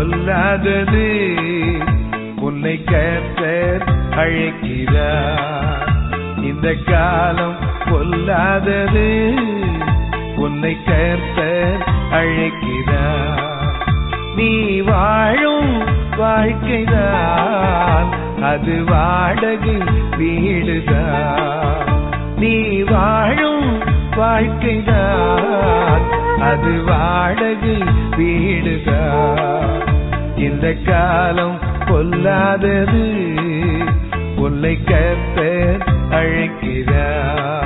பொல்லாதது உன்னை கர்த்தர் அழைக்கிறார் இந்த காலம் பொல்லாதது உன்னை கர்த்தர் அழைக்கிறார் நீ வாழும் வாழ்க்கைதான் அது வாடகை வீடுதான் நீ வாழும் வாழ்க்கைதான் அது வாடகை வீடுதான் இந்த காலம் பொல்லாதது உன்னை கர்த்தர் அழைக்கிறார்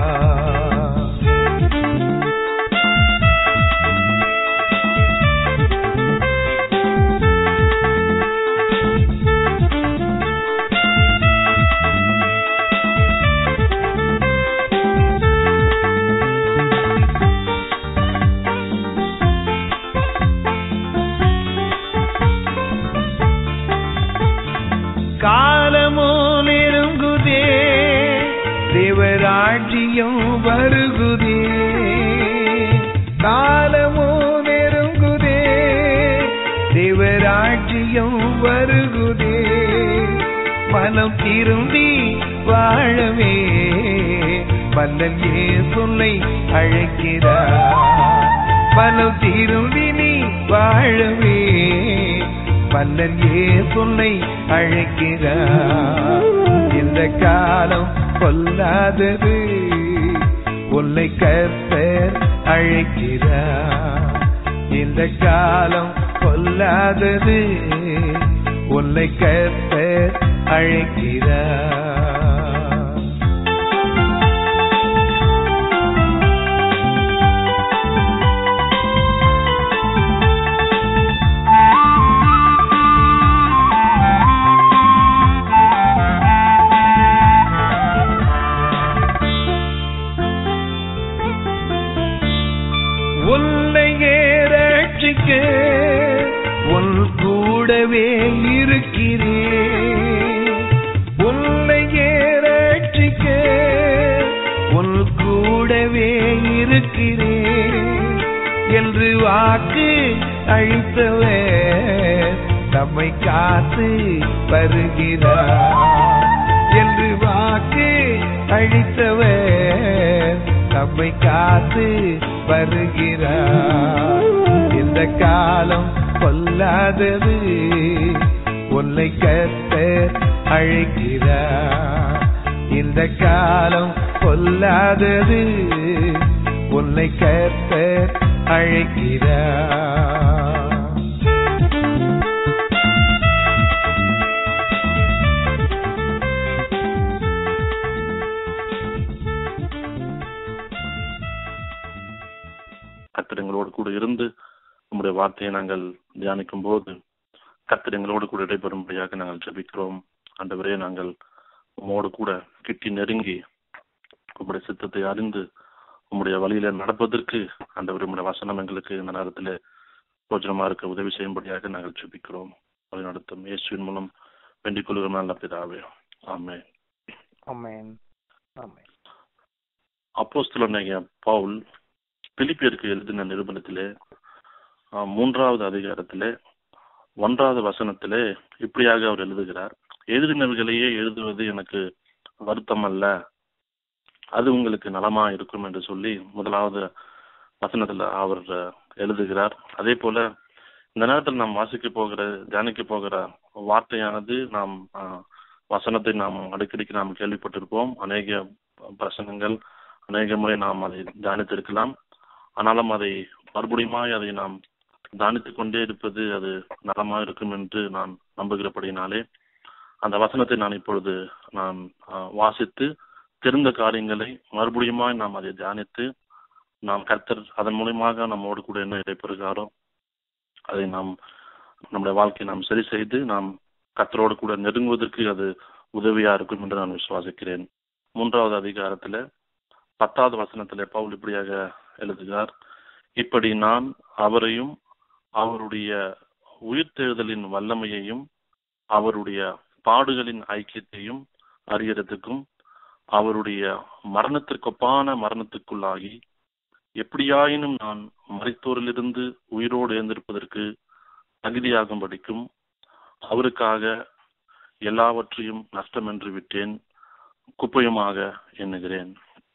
காலமோ நெருங்குதே தேவராட்சியம் வருகுதே காலமோ நெருங்குதே தேவராட்சியம் வருகுதே மனம் திரும்பி வாழவே மன்னன் ஏசுனை அழைக்கிறார் மனம் திரும்பி நீ வாழவே மன்னன் ஏசுனை அழைக்கிறார் இந்த காலம் பொல்லாதது உன்னை கர்த்தர் அழைக்கிறார் இந்த காலம் பொல்லாதது உன்னை கர்த்தர் அழைக்கிறார் உன்னையே ரட்சிக்க உன் கூடவே இருக்கிறேன் உன்னையே ரட்சிக்க உன் கூடவே இருக்கிறேன் என்று வாக்கு அழித்தவர் நம்மை காத்து வருகிறார் என்று வாக்கு அழித்தவர் நம்மை காத்து வருகிறார் இந்த காலம் பொல்லாதது உன்னை கர்த்தர் அழைக்கிறார் இந்த காலம் பொல்லாதது உன்னை கர்த்தர் அழைக்கிறார் கர்த்தர் எங்களோடு கூட இருந்து உம்முடைய வார்த்தையை நாங்கள் தியானிக்கும் போது கர்த்தர் எங்களோடு கூட இடைபெறும்படியாக நாங்கள் ஜெபிக்கிறோம் ஆண்டவரே நாங்கள் உம்மோடு கூட கிட்டி நெருங்கி உம்முடைய சித்தத்தை அறிந்து உம்முடைய வழியில நடப்பதற்கு ஆண்டவரே உம்முடைய வசனம் எங்களுக்கு இந்த நேரத்தில் பிரோஜனமா இருக்க உதவி செய்யும்படியாக நாங்கள் ஜெபிக்கிறோம் வழி நடத்தும் இயேசுவின் மூலம் வேண்டிக் கொள்கிறோம் நல்ல பிதாவே ஆமே ஆமென் ஆமென் அப்போஸ்தலனாகிய பவுல் பிலிப்பியருக்கு எழுதின நிருபணத்திலே ஆஹ், மூன்றாவது அதிகாரத்திலே ஒன்றாவது வசனத்திலே இப்படியாக அவர் எழுதுகிறார் எழுதினவர்களையே எழுதுவது எனக்கு வருத்தம் அல்ல அது உங்களுக்கு நலமா இருக்கும் என்று சொல்லி முதலாவது வசனத்துல அவர் அஹ், எழுதுகிறார் அதே போல இந்த நேரத்தில் நாம் வாசிக்க போகிற தியானிக்க போகிற வார்த்தையானது நாம் ஆஹ், வசனத்தை நாம் அடிக்கடிக்கு நாம் கேள்விப்பட்டிருப்போம் அநேக பிரசனங்கள் அநேக முறை நாம் அதை தியானித்திருக்கலாம் ஆனாலும் அதை மறுபடியுமாய் அதை நாம் தியானித்துக் கொண்டே இருப்பது அது நலமா இருக்கும் என்று நான் நம்புகிறபடினாலே அந்த வசனத்தை நான் இப்பொழுது நான் ஆஹ், வாசித்து தெரிந்த காரியங்களை மறுபடியுமாய் நாம் அதை தியானித்து நாம் கர்த்தர் அதன் மூலியமாக நம்மோடு கூட என்ன இடைப்பெறுகிறாரோ அதை நாம் நம்முடைய வாழ்க்கையை நாம் சரி செய்து நாம் கர்த்தரோடு கூட நெருங்குவதற்கு அது உதவியா இருக்கும் என்று நான் விசுவாசிக்கிறேன் மூன்றாவது அதிகாரத்துல பத்தாவது வசனத்திலே பவுல் இப்படியாக எழுதுகிறார் இப்படி நான் அவரையும் அவருடைய உயிர்த்தெழுதலின் வல்லமையையும் அவருடைய பாடுகளின் ஐக்கியத்தையும் அறியறதுக்கும் அவருடைய மரணத்திற்கொப்பான மரணத்துக்குள்ளாகி எப்படியாயினும் நான் மரித்தோரிலிருந்து உயிரோடு எழுந்திருப்பதற்கு தகுதியாகும்படிக்கும் அவருக்காக எல்லாவற்றையும் நஷ்டம் என்று விட்டேன் குப்பையுமாக எண்ணுகிறேன்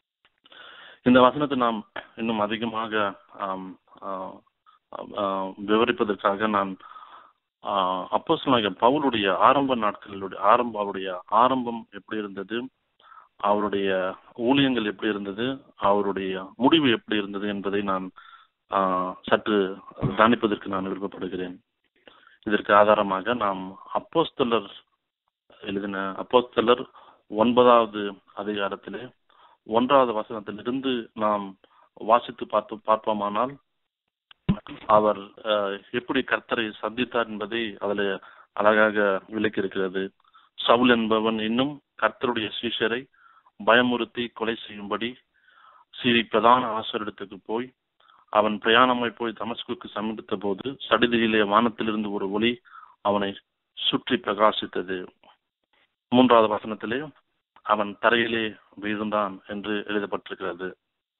இந்த வசனத்தை நாம் இன்னும் அதிகமாக ஆம், ஆ, ஆ, விவரிப்பதற்காக நான் அப்போ பவுலுடைய ஆரம்ப நாட்களுடைய ஆரம்ப அவருடைய ஆரம்பம் எப்படி இருந்தது அவருடைய ஊழியங்கள் எப்படி இருந்தது அவருடைய முடிவு எப்படி இருந்தது என்பதை நான் ஆ, சற்று தியானிப்பதற்கு நான் விருப்பப்படுகிறேன் இதற்கு ஆதாரமாக நாம் அப்போஸ்தலர் எழுதின அப்போஸ்தலர் ஒன்பதாவது அதிகாரத்திலே ஒன்றாவது வசனத்திலிருந்து நாம் வாசித்து பார்த்து பார்ப்போமானால் அவர் அஹ், எப்படி கர்த்தரை சந்தித்தார் என்பதை அதில் அழகாக விளக்கியிருக்கிறது சவுல் என்பவன் இன்னும் கர்த்தருடைய சீஷரை பயமுறுத்தி கொலை செய்யும்படி சிறி பிரதான ஆசிரியத்துக்கு போய் அவன் பிரயாணமாய் போய் தமஸ்குக்கு சமீபித்த போது சடிதியிலே வானத்திலிருந்து ஒரு ஒளி அவனை சுற்றி பிரகாசித்தது மூன்றாவது வசனத்திலே அவன் தரையிலே வீழ்ந்தான் என்று எழுதப்பட்டிருக்கிறது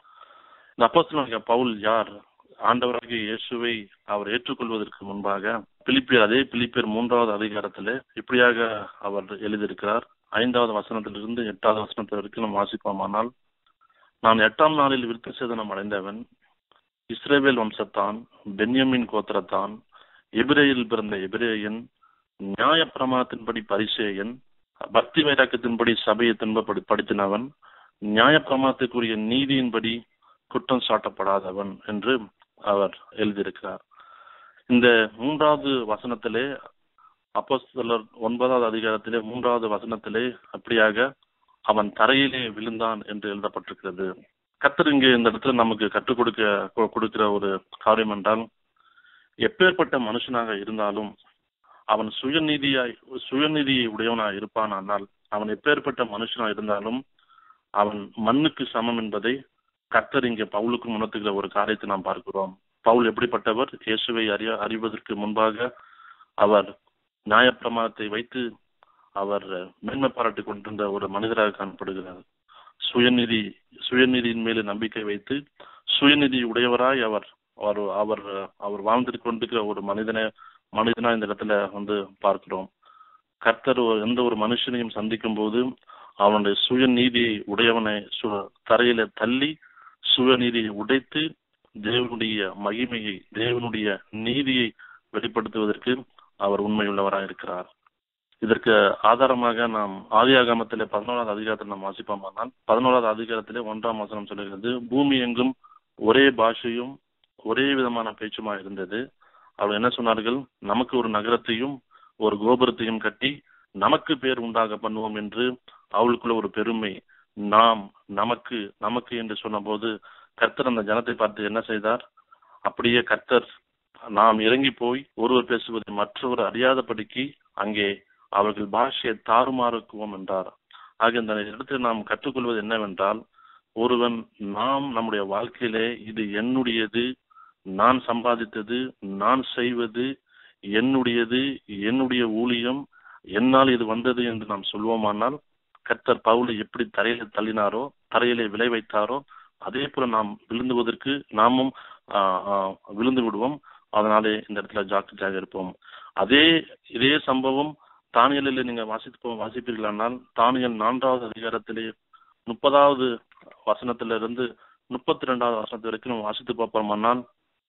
இந்த அப்போஸ்தலனாகிய பவுல் யார் ஆண்டவராகிய இயேசுவை அவர் ஏற்றுக்கொள்வதற்கு முன்பாக பிலிப்பியர் அதே பிலிப்பியர் மூன்றாவது அதிகாரத்திலே இப்படியாக அவர் எழுதியிருக்கிறார் ஐந்தாவது வசனத்திலிருந்து எட்டாவது வசனத்து வரைக்கும் நாம் வாசிப்போமானால் நான் எட்டாம் நாளில் விருத்த சேதனம் அடைந்தவன் இஸ்ரேவேல் வம்சத்தான் பென்யமின் கோத்திரத்தான் எபிரேயில் பிறந்த எபிரேயன் நியாய பிரமாணத்தின்படி பரிசேயன் பக்தி வைராக்கத்தின்படி சபையை துன்பப்படி படுத்தினவன் நியாய பிரமாணத்துக்குரிய நீதியின்படி குற்றம் சாட்டப்படாதவன் என்று அவர் எழுதியிருக்கிறார் இந்த மூன்றாவது வசனத்திலே அப்போஸ்தலர் ஒன்பதாவது அதிகாரத்திலே மூன்றாவது வசனத்திலே அப்படியாக அவன் தரையிலே விழுந்தான் என்று எழுதப்பட்டிருக்கிறது கர்த்தர் இங்கே இந்த இடத்துல நமக்கு கற்றுக் கொடுக்க கொ- கொடுக்கிற ஒரு காரியம் என்றால் எப்பேற்பட்ட மனுஷனாக இருந்தாலும் அவன் சுயநீதியாய் சுயநீதியை உடையவனாய் இருப்பானானால் அவன் எப்பேற்பட்ட மனுஷனாக இருந்தாலும் அவன் மண்ணுக்கு சமம் என்பதை கர்த்தர் இங்கே பவுலுக்கு உணர்த்துகிற ஒரு காரியத்தை நாம் பார்க்கிறோம் பவுல் எப்படிப்பட்டவர் இயேசுவை அறிய அறிவதற்கு முன்பாக அவர் நியாயப்பிரமாணத்தை வைத்து அவர் மேன்மை பாராட்டிக் கொண்டிருந்த ஒரு மனிதராக காணப்படுகிறார் சுயநிதி சுயநிதியின் மேலே நம்பிக்கை வைத்து சுயநிதி உடையவராய் அவர் அவர் அவர் அவர் வாழ்ந்து கொண்டிருக்கிற ஒரு மனிதனை மனிதனா இந்த இடத்துல வந்து பார்க்கிறோம் கர்த்தர் ஒரு- எந்த ஒரு மனுஷனையும் சந்திக்கும் போது அவனுடைய சுயநீதியை உடையவனை சு- தரையில தள்ளி சுயநீதியை உடைத்து தேவனுடைய மகிமையை தேவனுடைய நீதியை வெளிப்படுத்துவதற்கு அவர் உண்மையுள்ளவராக இருக்கிறார் இதற்கு ஆதாரமாக நாம் ஆதியாகமத்திலே பதினோராவது அதிகாரத்தில் நாம் வாசிப்போமானால் பதினோராவது அதிகாரத்திலே ஒன்றாம் வசனம் சொல்லுகிறது பூமி எங்கும் ஒரே பாஷையும் ஒரே விதமான பேச்சுமா இருந்தது அவர் என்ன சொன்னார்கள் நமக்கு ஒரு நகரத்தையும் ஒரு கோபுரத்தையும் கட்டி நமக்கு பேர் உண்டாக பண்ணுவோம் என்று அவளுக்குள்ள ஒரு பெருமை நாம் நமக்கு நமக்கு என்று சொன்னபோது கர்த்தர் அந்த ஜனத்தை பார்த்து என்ன செய்தார் அப்படியே கர்த்தர் நாம் இறங்கி போய் ஒருவர் பேசுவதை மற்றவர் அறியாதபடிக்கு அங்கே அவர்கள் பாஷையை தாறுமாறுக்குவோம் என்றார் ஆக இந்த இடத்தில் நாம் கற்றுக்கொள்வது என்னவென்றால் ஒருவன் நாம் நம்முடைய வாழ்க்கையிலே இது என்னுடையது நான் சம்பாதித்தது நான் செய்வது என்னுடையது என்னுடைய ஊழியம் என்னால் இது வந்தது என்று நாம் சொல்வோமானால் கர்த்தர் பவுலை எப்படி தரையில தள்ளினாரோ தரையிலே விளை வைத்தாரோ அதே போல நாம் விழுந்துவதற்கு நாமும் ஆஹ், ஆஹ், விழுந்து விடுவோம் அதனாலே இந்த இடத்துல ஜாக்கிரதையாக இருப்போம் அதே இதே சம்பவம் தானியலில் நீங்க வாசித்து வாசிப்பீர்களானால் தானியல் நான்காவது அதிகாரத்திலே முப்பதாவது வசனத்திலிருந்து முப்பத்தி ரெண்டாவது வசனத்து வரைக்கும் நம்ம வாசித்து பார்ப்போமானால்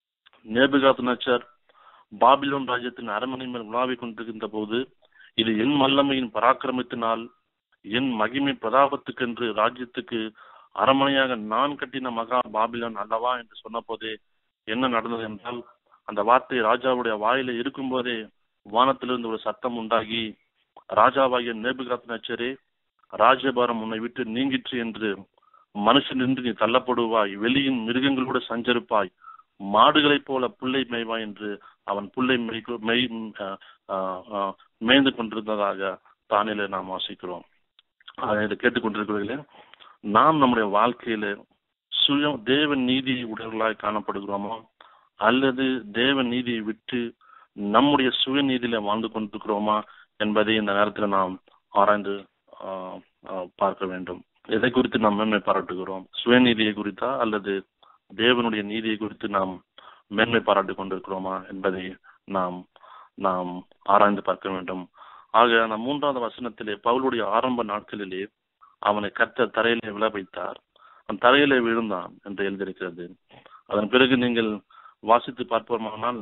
நேபுகாத் நச்சர் பாபிலோன் ராஜ்யத்தின் அரண்மனை மேல் உலாவிக் கொண்டிருக்கின்ற போது இது என் வல்லமையின் பராக்கிரமத்தினால் என் மகிமை பிரதாபத்துக்கென்று ராஜ்யத்துக்கு அரண்மனையாக நான் கட்டின மகா பாபிலோன் அல்லவா என்று சொன்ன போதே என்ன நடந்தது என்றால் அந்த வார்த்தை ராஜாவுடைய வாயில இருக்கும்போதே வானத்திலிருந்து ஒரு சத்தம் உண்டாகி ராஜாவாகிய நேபுகாத் நச்சரே ராஜபாரம் உன்னை விட்டு நீங்கிற்று என்று மனுஷன் என்று நீ தள்ளப்படுவாய் வெளியின் மிருகங்களோடு சஞ்சரிப்பாய் மாடுகளைப் போல புல்லை மேய்வாய் என்று அவன் புல்லை மேய் மேய் ஆஹ் ஆஹ் ஆஹ் மேய்ந்து கொண்டிருந்ததாக தானிலே நாம் வாசிக்கிறோம் அதை இதை கேட்டுக்கொண்டிருக்கிறீர்களே நாம் நம்முடைய வாழ்க்கையில சுய தேவ நீதி உடையவர்களாய் காணப்படுகிறோமோ அல்லது தேவ நீதியை விட்டு நம்முடைய சுயநீதியில வாழ்ந்து கொண்டிருக்கிறோமா என்பதை இந்த நேரத்தில் நாம் ஆராய்ந்து ஆஹ், ஆஹ், பார்க்க வேண்டும் எதை குறித்து நாம் மேன்மை பாராட்டுகிறோம் சுயநீதியை குறித்தா அல்லது தேவனுடைய நீதியை குறித்து நாம் மேன்மை பாராட்டிக் கொண்டிருக்கிறோமா என்பதை நாம் நாம் ஆராய்ந்து பார்க்க வேண்டும் ஆக அந்த மூன்றாவது வசனத்திலே பவுலுடைய ஆரம்ப நாட்களிலே அவனை கத்த தரையிலே விழ வைத்தார் அவன் தரையிலே விழுந்தான் என்று எழுதியிருக்கிறது அதன் பிறகு நீங்கள் வாசித்து பார்ப்போமானால்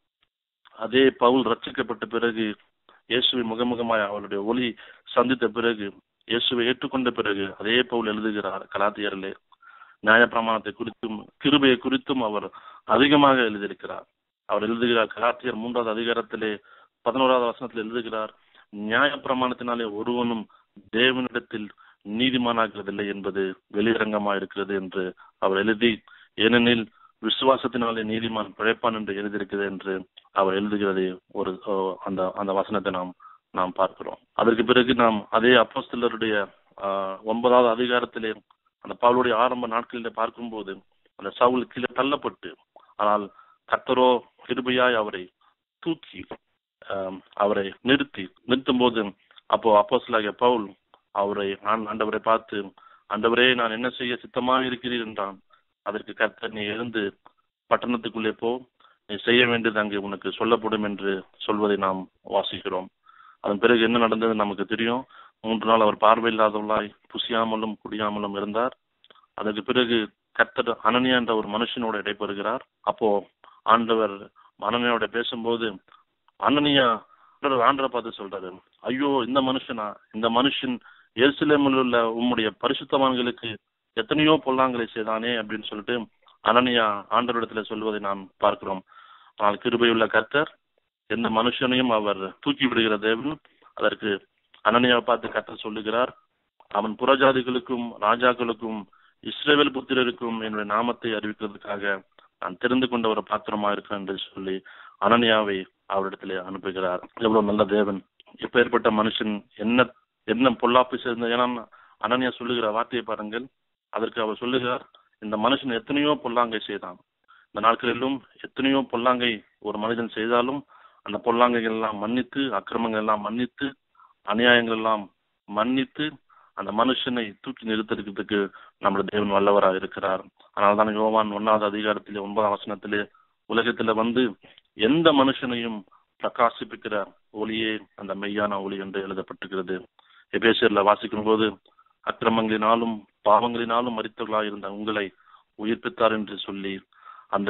அதே பவுல் ரட்சிக்கப்பட்ட பிறகு இயேசுவை முகமுகமாய் அவருடைய ஒளி சந்தித்த பிறகு இயேசுவை ஏற்றுக்கொண்ட பிறகு அதே பவுல் எழுதுகிறார் கலாத்தியரிலே நியாயப்பிரமாணத்தை குறித்தும் கிருபையை குறித்தும் அவர் அதிகமாக எழுதியிருக்கிறார் அவர் எழுதுகிறார் கலாத்தியர் மூன்றாவது அதிகாரத்திலே பதினோராவது வசனத்தில் எழுதுகிறார் நியாயப்பிரமாணத்தினாலே ஒருவனும் தேவனிடத்தில் நீதிமானாகிறதில்லை என்பது வெளியரங்கமா இருக்கிறது என்று அவர் எழுதி ஏனெனில் விசுவாசத்தினாலே நீதிமான் பிழைப்பான் என்று எழுதியிருக்கிறது என்று அவர் எழுதுகிறது ஒரு ஓ, அந்த அந்த வசனத்தை நாம் நாம் பார்க்கிறோம் அதற்கு பிறகு நாம் அதே அப்போஸ்தலருடைய ஆஹ், ஒன்பதாவது அதிகாரத்திலே அந்த பவுலுடைய ஆரம்ப நாட்களிலே பார்க்கும்போது அந்த சவுல் கீழே தள்ளப்பட்டு ஆனால் கர்த்தரோ கிருபையாய் அவரை தூக்கி ஆம், அவரை நிறுத்தி நிறுத்தும் போது அப்போ அப்போஸ்தலராகிய பவுல் அவரை ஆண்- ஆண்டவரை பார்த்து ஆண்டவரே நான் என்ன செய்ய சித்தமாக இருக்கிறீர் என்றான் அதற்கு கர்த்தர் நீ எழுந்து பட்டணத்துக்குள்ளே போ நீ செய்ய வேண்டியது அங்கே உனக்கு சொல்லப்படும் என்று சொல்வதை நாம் வாசிக்கிறோம் அதன் பிறகு என்ன நடந்தது நமக்கு தெரியும் மூன்று நாள் அவர் பார்வையில்லாதவளாய் புசியாமலும் குடியாமலும் இருந்தார் அதற்கு பிறகு கர்த்தர் அனனியா என்ற ஒரு மனுஷனோட இடைபெறுகிறார் அப்போ ஆண்டவர் அனனியாவோட பேசும்போது அனனியா ஆண்டரை பார்த்து சொல்றாரு ஐயோ இந்த மனுஷனா இந்த மனுஷன் எருசலேமில் உள்ள உம்முடைய பரிசுத்தவான்களுக்கு எத்தனையோ பொல்லாங்களை செய்தானே அப்படின்னு சொல்லிட்டு அனனியா ஆண்டவரிடத்துல சொல்வதை நாம் பார்க்கிறோம் ஆனால் கிருபையுள்ள கர்த்தர் எந்த மனுஷனையும் அவர் தூக்கி விடுகிற தேவன் அதற்கு அனனியாவை பார்த்து கர்த்தர் சொல்லுகிறார் அவன் புறஜாதிகளுக்கும் ராஜாக்களுக்கும் இஸ்ரேவேல் புத்திரருக்கும் என்னுடைய நாமத்தை அறிவிக்கிறதுக்காக நான் தெரிந்து கொண்ட ஒரு பாத்திரமா இருக்கேன் என்று சொல்லி அனனியாவை அவரிடத்திலே அனுப்புகிறார் எவ்வளவு நல்ல தேவன் இப்ப ஏற்பட்ட மனுஷன் என்ன என்ன பொல்லாப்பு சேர்ந்த ஏன்னா அனனியா சொல்லுகிற வார்த்தையை பாருங்கள் அதற்கு அவர் சொல்லுகிறார் இந்த மனுஷன் எத்தனையோ பொல்லாங்கை செய்தான் இந்த நாட்களிலும் எத்தனையோ பொல்லாங்கை ஒரு மனிதன் செய்தாலும் அந்த பொல்லாங்கைகள் எல்லாம் மன்னித்து அக்கிரமங்கள் எல்லாம் மன்னித்து அநியாயங்கள் எல்லாம் மன்னித்து அந்த மனுஷனை தூக்கி நிறுத்துறதுக்கு நம்முடைய தேவன் வல்லவராக இருக்கிறார் அதனால்தான் யோவான் ஒன்னாவது அதிகாரத்திலே ஒன்பதாம் வசனத்திலே உலகத்துல வந்து எந்த மனுஷனையும் பிரகாசிப்பிக்கிற ஒளியே அந்த மெய்யான ஒளி என்று எழுதப்பட்டிருக்கிறது எபேசியர்ல வாசிக்கும் போது அக்கிரமங்களினாலும் பாவங்களினாலும் மறித்தவர்களாக இருந்த உங்களை உயிர்ப்பித்தார் என்று சொல்லி அந்த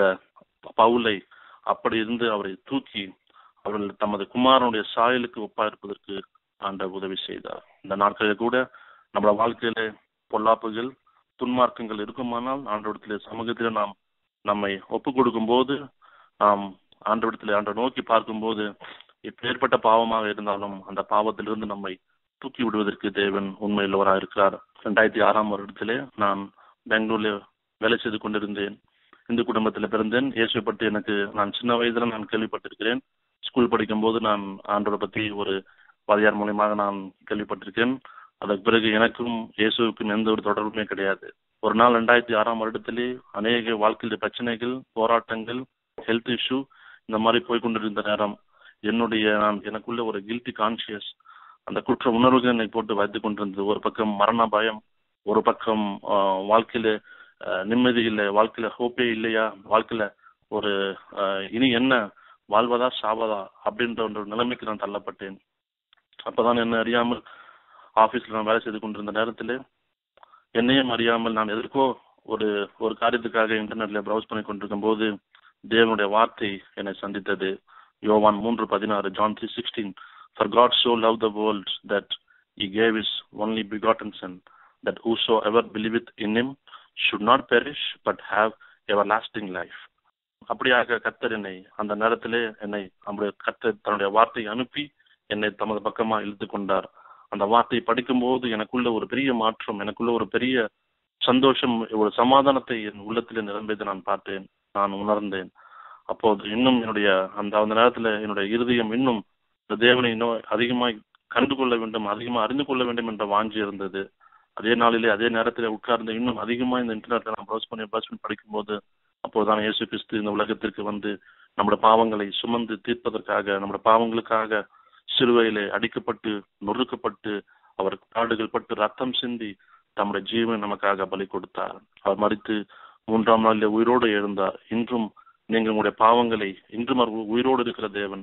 பவுலை அப்படி இருந்து அவரை தூக்கி அவர்கள் தமது குமாரனுடைய சாயலுக்கு ஒப்பாயிருப்பதற்கு ஆண்டவர் உதவி செய்தார் இந்த நாட்களில் கூட நம்மளோட வாழ்க்கையில பொல்லாப்புகள் துன்மார்க்கங்கள் இருக்குமானால் ஆண்டவரத்திலே சமூகத்திலே நாம் நம்மை ஒப்பு கொடுக்கும் போது நாம் ஆண்டவரத்திலே ஆண்டவர் நோக்கி பார்க்கும்போது இப்பேற்பட்ட பாவமாக இருந்தாலும் அந்த பாவத்திலிருந்து நம்மை தூக்கி விடுவதற்கு தேவன் உண்மையுள்ளவராக இருக்கிறார் ரெண்டாயிரத்தி ஆறாம் வருடத்திலே நான் பெங்களூர்ல வேலை செய்து கொண்டிருந்தேன் இந்து குடும்பத்தில் பிறந்தேன் இயேசுவை பற்றி எனக்கு நான் சின்ன வயதுல நான் கேள்விப்பட்டிருக்கிறேன் ஸ்கூல் படிக்கும் போது நான் ஆண்டோரை பத்தி ஒரு வாதியார் மூலியமாக நான் கேள்விப்பட்டிருக்கேன் அதற்கு பிறகு எனக்கும் இயேசுவுக்கும் எந்த ஒரு தொடர்புமே கிடையாது ஒரு நாள் ரெண்டாயிரத்தி ஆறாம் வருடத்திலே அநேக வாழ்க்கையில் பிரச்சனைகள் போராட்டங்கள் ஹெல்த் இஷ்யூ இந்த மாதிரி போய் கொண்டிருந்த நேரம் என்னுடைய நான் எனக்குள்ள ஒரு கில்ட்டி கான்சியஸ் அந்த குற்ற உணர்வுகள் என்னை போட்டு வைத்து கொண்டிருந்தது ஒரு பக்கம் மரண பயம் ஒரு பக்கம் ஆஹ், வாழ்க்கையில ஆஹ், நிம்மதி இல்லை வாழ்க்கையில ஹோப்பே இல்லையா வாழ்க்கையில ஒரு ஆஹ், இனி என்ன வாழ்வதா சாவதா அப்படின்ற ஒரு நிலைமைக்கு நான் தள்ளப்பட்டேன் அப்பதான் என்ன அறியாமல் ஆபீஸ்ல நான் வேலை செய்து கொண்டிருந்த நேரத்திலே என்னையும் அறியாமல் நான் எதற்கோ ஒரு ஒரு காரியத்துக்காக இன்டர்நெட்ல ப்ரௌஸ் பண்ணி கொண்டிருக்கும் போது தேவனுடைய வார்த்தை என்னை சந்தித்தது யோவான் மூன்று பதினாறு John three sixteen for God so loved the world that he gave his only begotten son that whosoever believeth in him should not perish but have everlasting life அப்படியாக கர்த்தர் என்னை அந்த நேரத்திலே என்னை நம்முடைய கர்த்தர் தன்னுடைய வார்த்தையை அனுப்பி என்னை தமது பக்கமா இழுத்து கொண்டார் அந்த வார்த்தையை படிக்கும்போது எனக்குள்ள ஒரு பெரிய மாற்றம் எனக்குள்ள ஒரு பெரிய சந்தோஷம் ஒரு சமாதானத்தை என் உள்ளத்திலே நிரம்பியதை நான் பார்த்தேன் நான் உணர்ந்தேன் அப்போது இன்னும் என்னுடைய அந்த அந்த நேரத்துல என்னுடைய இருதயம் இன்னும் இந்த தேவனை இன்னும் அதிகமாய் கண்டு கொள்ள வேண்டும் அதிகமா அறிந்து கொள்ள வேண்டும் என்ற வாஞ்சி இருந்தது அதே நாளிலே அதே நேரத்தில் உட்கார்ந்து இன்னும் அதிகமா இந்த இன்டர்நெட்ல நான் ப்ரௌஸ் பண்ணி ப்ரௌஸ் பண்ணி படிக்கும்போது அப்போதுதான் இயேசு கிறிஸ்து இந்த உலகத்திற்கு வந்து நம்முடைய பாவங்களை சுமந்து தீர்ப்பதற்காக நம்முடைய பாவங்களுக்காக சிலுவையிலே அடிக்கப்பட்டு நொறுக்கப்பட்டு அவர் பாடுகள் பட்டு ரத்தம் சிந்தி தம்முடைய ஜீவன் நமக்காக பலி கொடுத்தார் அவர் மறித்து மூன்றாம் நாளிலே உயிரோடு எழுந்தார் இன்றும் நீங்கள் உங்களுடைய பாவங்களை இன்றும் அவர் உயிரோடு இருக்கிற தேவன்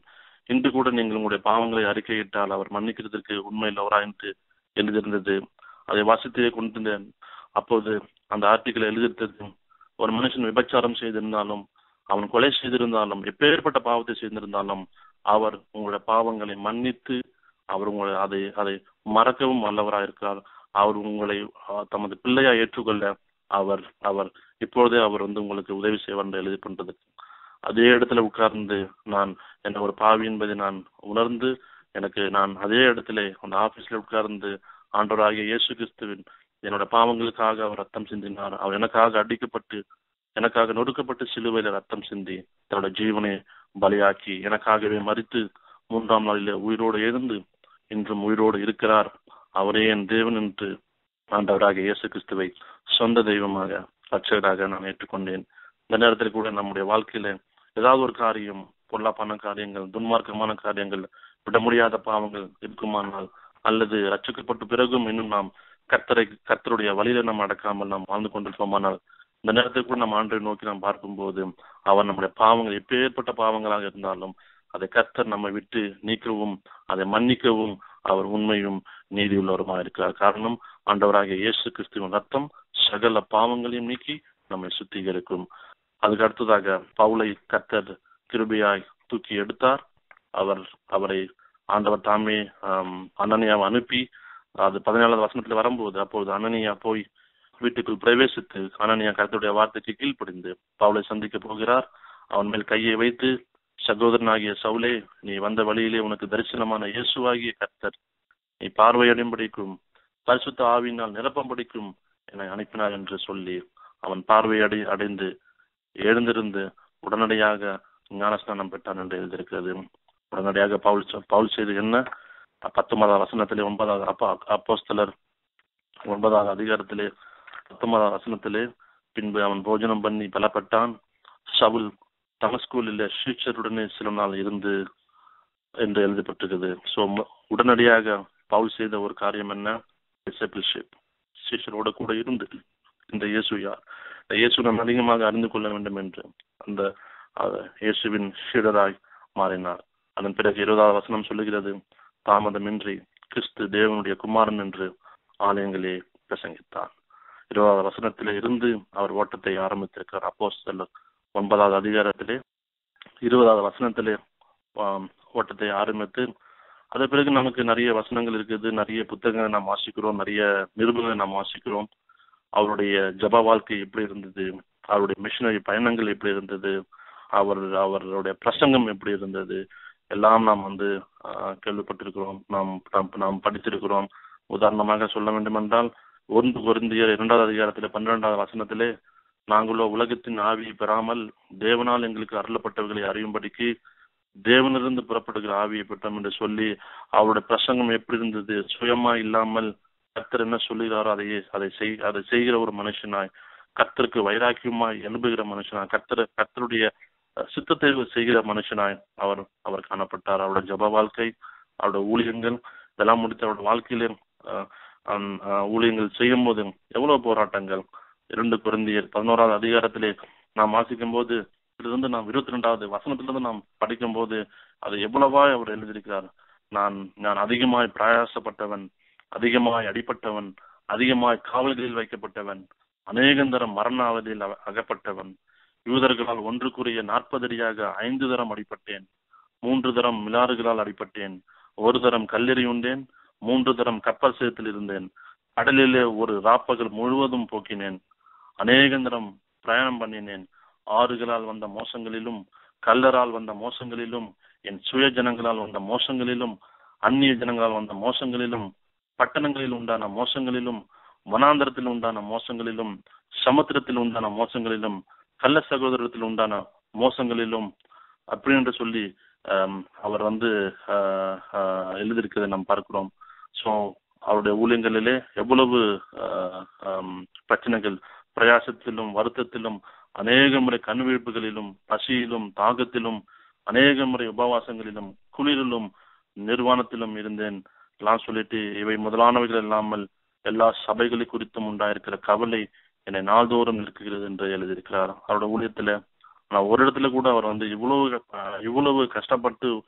இன்று கூட நீங்கள் உங்களுடைய பாவங்களை அறிக்கையிட்டால் அவர் மன்னிக்கிறதுக்கு உண்மையில் அவரா என்று எழுதியிருந்தது அதை வாசித்தே கொண்டிருந்தேன் அப்போது அந்த ஆர்டிக்கல் எழுதியிருந்தது ஒரு மனுஷன் விபச்சாரம் செய்திருந்தாலும் அவன் கொலை செய்திருந்தாலும் எப்பேற்பட்ட பாவத்தை செய்திருந்தாலும் அவர் உங்களுடைய பாவங்களை மன்னித்து அவர் உங்களை அதை அதை மறக்கவும் வல்லவராயிருக்கிறார் அவர் உங்களை ஆஹ், தமது பிள்ளையா ஏற்றுக்கொள்ள அவர் அவர் இப்பொழுதே அவர் வந்து உங்களுக்கு உதவி செய்வார் என்று எழுதி கொண்டது அதே இடத்துல உட்கார்ந்து நான் என்ன ஒரு பாவி என்பதை நான் உணர்ந்து எனக்கு நான் அதே இடத்துல அந்த ஆபீஸ்ல உட்கார்ந்து ஆண்டவராகிய இயேசு கிறிஸ்துவின் என்னோட பாவங்களுக்காக அவர் ரத்தம் சிந்தினார் அவர் எனக்காக அடிக்கப்பட்டு எனக்காக நொறுக்கப்பட்டு சிலுவையில ரத்தம் சிந்தி தன்னோட ஜீவனை பலியாக்கி எனக்காகவே மறித்து மூன்றாம் நாளிலே உயிரோடு எழுந்து இன்றும் உயிரோடு இருக்கிறார் அவரே என் தேவன் என்று ஆண்டவராக இயேசு கிறிஸ்துவை சொந்த தெய்வமாக ரட்சகராக நான் ஏற்றுக்கொண்டேன் இந்த நேரத்தில் கூட நம்முடைய வாழ்க்கையில ஏதாவது ஒரு காரியம் பொல்லாப்பான காரியங்கள் துன்மார்க்கமான காரியங்கள் விட முடியாத பாவங்கள் இருக்குமானால் அல்லது ரட்சிக்கப்பட்ட பிறகும் இன்னும் நாம் கர்த்தரை கர்த்தருடைய வழியில நாம் அடக்காமல் நாம் வாழ்ந்து கொண்டிருப்போமானால் இந்த நேரத்தில் கூட நாம் ஆண்டை நோக்கி நாம் பார்க்கும்போது அவர் நம்முடைய பாவங்கள் எப்பேற்பட்ட பாவங்களாக இருந்தாலும் அதை கர்த்தர் நம்மை விட்டு நீக்கவும் அதை மன்னிக்கவும் அவர் உண்மையும் நீதி உள்ளவருமாக இருக்கிறார் காரணம் ஆண்டவராகிய இயேசு கிறிஸ்துவின் ரத்தம் சகல பாவங்களையும் நீக்கி நம்மை சுத்திகரிக்கும் அதுக்கு அடுத்ததாக பவுலை கர்த்தர் கிருபையாய் தூக்கி எடுத்தார் அவர் அவரை ஆண்டவர் தாமே ஆம், அனனியாவை அனுப்பி அது பதினேழாவது வசனத்துல வரும்போது அப்போது அனனியா போய் வீட்டுக்குள் பிரவேசித்து அனனியா கர்த்தருடைய வார்த்தைக்கு கீழ்ப்படிந்து பவுலை சந்திக்க போகிறார் அவன் மேல் கையை வைத்து சகோதரனாகிய சவுலே நீ வந்த வழியிலே உனக்கு தரிசனமான இயேசுவாகிய கர்த்தர் நீ பார்வையடையும்படிக்கும் பரிசுத்த ஆவியினால் நிரப்பம்படிக்கும் என்னை அனுப்பினார் என்று சொல்லி அவன் பார்வை அடை அடைந்து எழுந்திருந்து உடனடியாக ஞானஸ்நானம் பெற்றான் என்று எழுதியிருக்கிறது உடனடியாக பவுல் சொ- பவுல் செய்து என்ன பத்தொன்பதாம் வசனத்திலே ஒன்பதாவது அப்பா அப்போஸ்தலர் ஒன்பதாவது அதிகாரத்திலே பத்தொன்பதாம் வசனத்திலே பின்பு அவன் போஜனம் பண்ணி பலப்பட்டான் சவுல் தமஸ்கூலில் ஷீச்சருடனே சில நாள் இருந்து என்று எழுதப்பட்டிருக்குது ஸோ உடனடியாக பவுல் செய்த ஒரு காரியம் என்ன டிசபிள்ஷிப் சீஷரோட கூட இருந்து இந்த இயேசு யார் இந்த இயேசு நாம் அதிகமாக அறிந்து கொள்ள வேண்டும் என்று அந்த அஹ், இயேசுவின் சீடராய் மாறினார் அதன் பிறகு இருபதாவது வசனம் சொல்லுகிறது தாமதமின்றி கிறிஸ்து தேவனுடைய குமாரன் என்று ஆலயங்களே பிரசங்கித்தார் இருபதாவது வசனத்திலே இருந்து அவர் ஓட்டத்தை ஆரம்பித்திருக்கிறார் அப்போஸ்தலர் ஒன்பதாவது அதிகாரத்திலே இருபதாவது வசனத்திலே ஆம், ஓட்டத்தை ஆரம்பித்து அதன் பிறகு நமக்கு நிறைய வசனங்கள் இருக்குது நிறைய புத்தகங்களை நாம் வாசிக்கிறோம் நிறைய நிருபங்களை நாம் வாசிக்கிறோம் அவருடைய ஜப வாழ்க்கை எப்படி இருந்தது அவருடைய மிஷினரி பயணங்கள் எப்படி இருந்தது அவர் அவருடைய பிரசங்கம் எப்படி இருந்தது எல்லாம் நாம் வந்து ஆஹ், கேள்விப்பட்டிருக்கிறோம் நாம் நாம் நாம் படித்திருக்கிறோம் உதாரணமாக சொல்ல வேண்டுமென்றால் ஒன்று பொருந்தியர் இரண்டாவது அதிகாரத்திலே பன்னிரெண்டாவது வசனத்திலே நாங்களோ உலகத்தின் ஆவியை பெறாமல் தேவனால் எங்களுக்கு அருளப்பட்டவர்களை அறியும்படிக்கு தேவனிலிருந்து புறப்படுகிற ஆவியை பெற்றோம் என்று சொல்லி அவருடைய பிரசங்கம் எப்படி இருந்தது சுயமா இல்லாமல் கர்த்தர் என்ன சொல்லுகிறாரோ அதையே அதை செய் அதை செய்கிற ஒரு மனுஷனாய் கர்த்தருக்கு வைராக்கியமாய் எழுப்புகிற மனுஷனாய் கர்த்தர் கர்த்தருடைய அஹ், சித்தத்தை செய்கிற மனுஷனாய் அவர் அவர் காணப்பட்டார் அவருடைய ஜப வாழ்க்கை அவருடைய ஊழியங்கள் இதெல்லாம் முடித்து அவருடைய வாழ்க்கையிலே அஹ், அந்- அஹ், ஊழியங்கள் செய்யும் போது எவ்வளவு போராட்டங்கள் இரண்டு குருந்தியர் பதினோராவது அதிகாரத்திலே நாம் வாசிக்கும் போது இதிலிருந்து நாம் இருபத்தி ரெண்டாவது வசனத்திலிருந்து நாம் படிக்கும் போது அது எவ்வளவாய் அவர் எழுதியிருக்கிறார் நான் நான் அதிகமாய் பிரயாசப்பட்டவன் அதிகமாய் அடிப்பட்டவன் அதிகமாய் காவல்களில் வைக்கப்பட்டவன் அநேகந்தரம் மரணாவதில் அக- அகப்பட்டவன் யூதர்களால் ஒன்றுக்குரிய நாற்பது அடியாக ஐந்து தரம் அடிப்பட்டேன் மூன்று தரம் மிலாறுகளால் அடிப்பட்டேன் ஒரு தரம் கல்லெறி உண்டேன் மூன்று தரம் கப்பல் சேத்தில் இருந்தேன் கடலிலே ஒரு ராப்பகல் முழுவதும் போக்கினேன் அநேகந்தரம் பிரயாணம் பண்ணினேன் ஆறுகளால் வந்த மோசங்களிலும் கல்லரால் வந்த மோசங்களிலும் என் சுய ஜனங்களால் வந்த மோசங்களிலும் அந்நிய ஜனங்களால் வந்த மோசங்களிலும் பட்டணங்களில் உண்டான மோசங்களிலும் வனாந்தரத்தில் உண்டான மோசங்களிலும் சமுத்திரத்தில் உண்டான மோசங்களிலும் கள்ள சகோதரத்தில் உண்டான மோசங்களிலும் அப்படி என்று சொல்லி ஆம், அவர் வந்து ஆஹ், ஆஹ், எழுதியிருக்கிறதை நாம் பார்க்கிறோம் ஸோ அவருடைய ஊழியங்களிலே எவ்வளவு ஆஹ், ஆம், பிரச்சனைகள் பிரயாசத்திலும் வருத்தத்திலும் அநேக முறை கண்விழிப்புகளிலும் பசியிலும் தாகத்திலும் அநேக முறை உபவாசங்களிலும் குளிரிலும் நிர்வாணத்திலும் இருந்தேன் எல்லாம் சொல்லிட்டு இவை முதலானவைகள் இல்லாமல் எல்லா சபைகளை குறித்தும் உண்டாயிருக்கிற கவலை என்னை நாள்தோறும் நிற்கிறது என்று எழுதியிருக்கிறார் அவருடைய ஊழியத்துல ஆனா ஒரு இடத்துல கூட அவர் வந்து இவ்வளவு அஹ், இவ்வளவு கஷ்டப்பட்டு